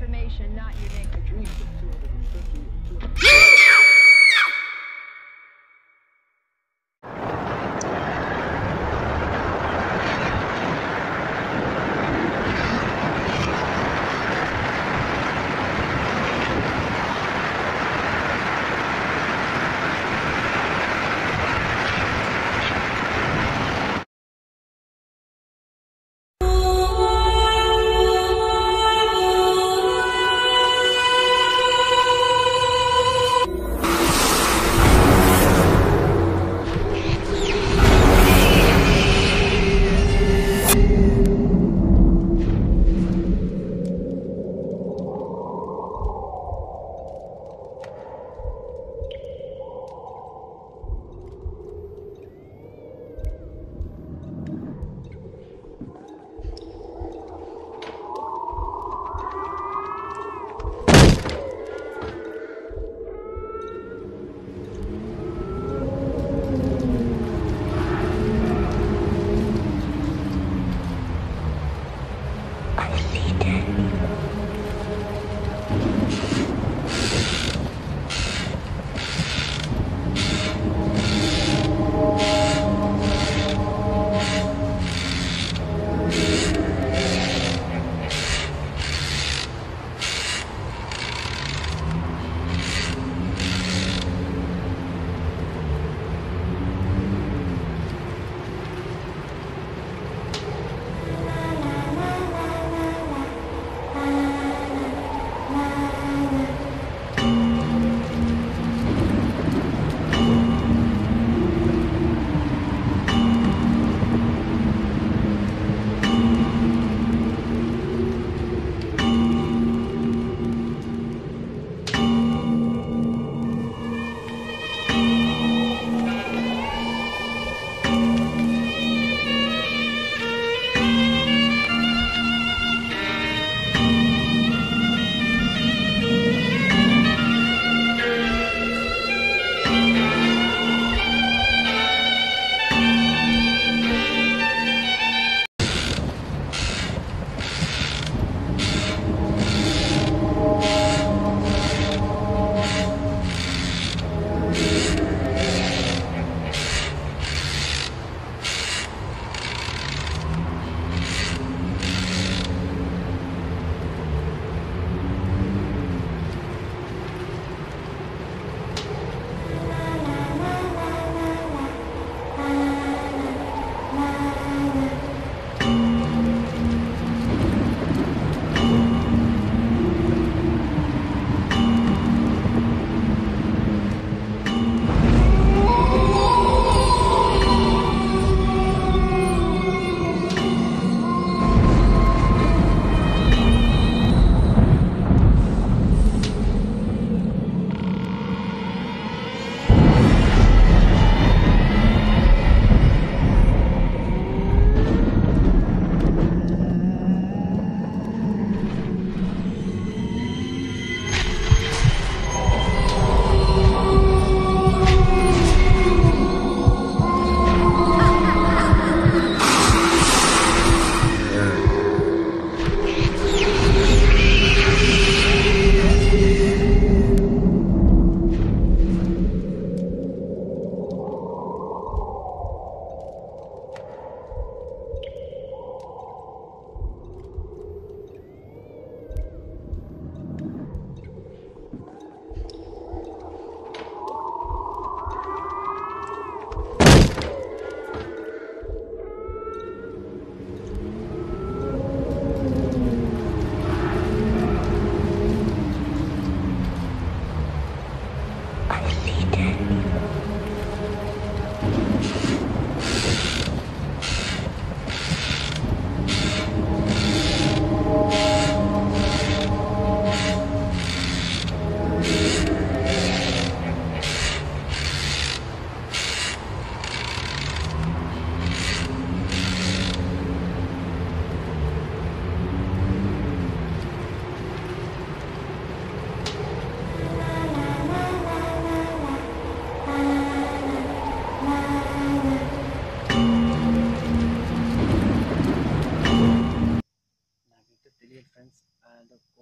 information, not your name. I dreamed of 250 or 200.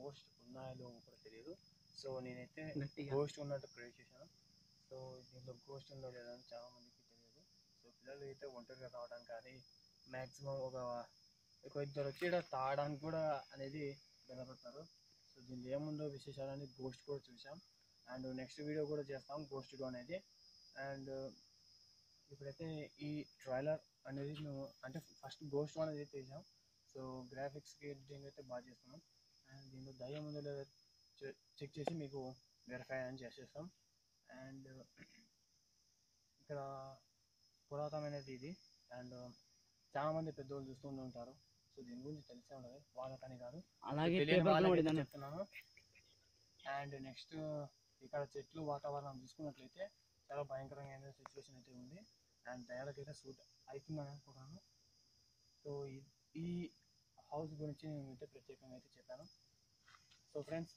Ghost ఉన్నాయో కూడా తెలియదు సో నేనైతే గట్టిగా గోస్ట్ ఉన్నట్టు క్రియేట్ చేశాను సో దీంట్లో గోస్ట్ ఉందో లేదో అని చాలా మందికి తెలియదు సో పిల్లలు అయితే ఒంటరిగా రావడం కానీ మ్యాక్సిమం ఒక ఒక ఇద్దరు వచ్చి ఈడ తాగడానికి కూడా అనేది భయపడతారు సో దీనిలో ఏముందో విశేషాలని గోస్ట్ కూడా చూసాం అండ్ నెక్స్ట్ వీడియో కూడా చేస్తాం గోస్ట్ టూ అనేది అండ్ ఇప్పుడైతే ఈ ట్రైలర్ అనేది మేము అంటే ఫస్ట్ గోస్ట్ వన్ అనేది తీసాం సో గ్రాఫిక్స్కి ఎడిటింగ్ అయితే బాగా చేస్తున్నాం అండ్ దీంట్లో దయ్యం ఉందో లేదో చెక్ చేసి మీకు వెరిఫై అని చేసేస్తాం అండ్ ఇక్కడ పురాతనమైనది ఇది అండ్ చాలా మంది పెద్దోళ్ళు చూస్తూనే ఉంటారు సో దీని గురించి తెలిసే ఉంటుంది వాళ్ళకని కాదు అలాగే తెలియని పేపర్ వాళ్ళకైతే పడిందని చెప్తున్నాను అండ్ నెక్స్ట్ ఇక్కడ చెట్లు వాతావరణం చూసుకున్నట్లయితే చాలా భయంకరమైన సిచ్యువేషన్ అయితే ఉంది అండ్ దయాలకైతే సూట్ అవుతుందని అనుకుంటున్నాను సో ఈ- ఈ హౌస్ గురించి నేను అయితే ప్రత్యేకంగా అయితే చెప్పాను సో ఫ్రెండ్స్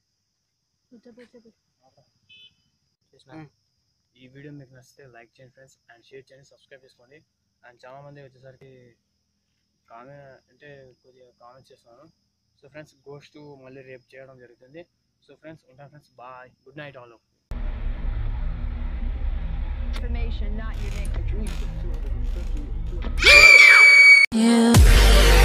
చేసిన Hmm. ఈ వీడియో మీకు నచ్చితే లైక్ చేయండి ఫ్రెండ్స్ అండ్ షేర్ చేయండి సబ్స్క్రైబ్ చేసుకోండి అండ్ చాలా మంది వచ్చేసరికి కామెంట్ అంటే కొద్దిగా కామెంట్ చేస్తున్నాను సో ఫ్రెండ్స్ గోస్ట్ మళ్ళీ రేపు చేయడం జరుగుతుంది సో ఫ్రెండ్స్ ఉంటాను friends bye good night all Information, not your name. Between 250 200. You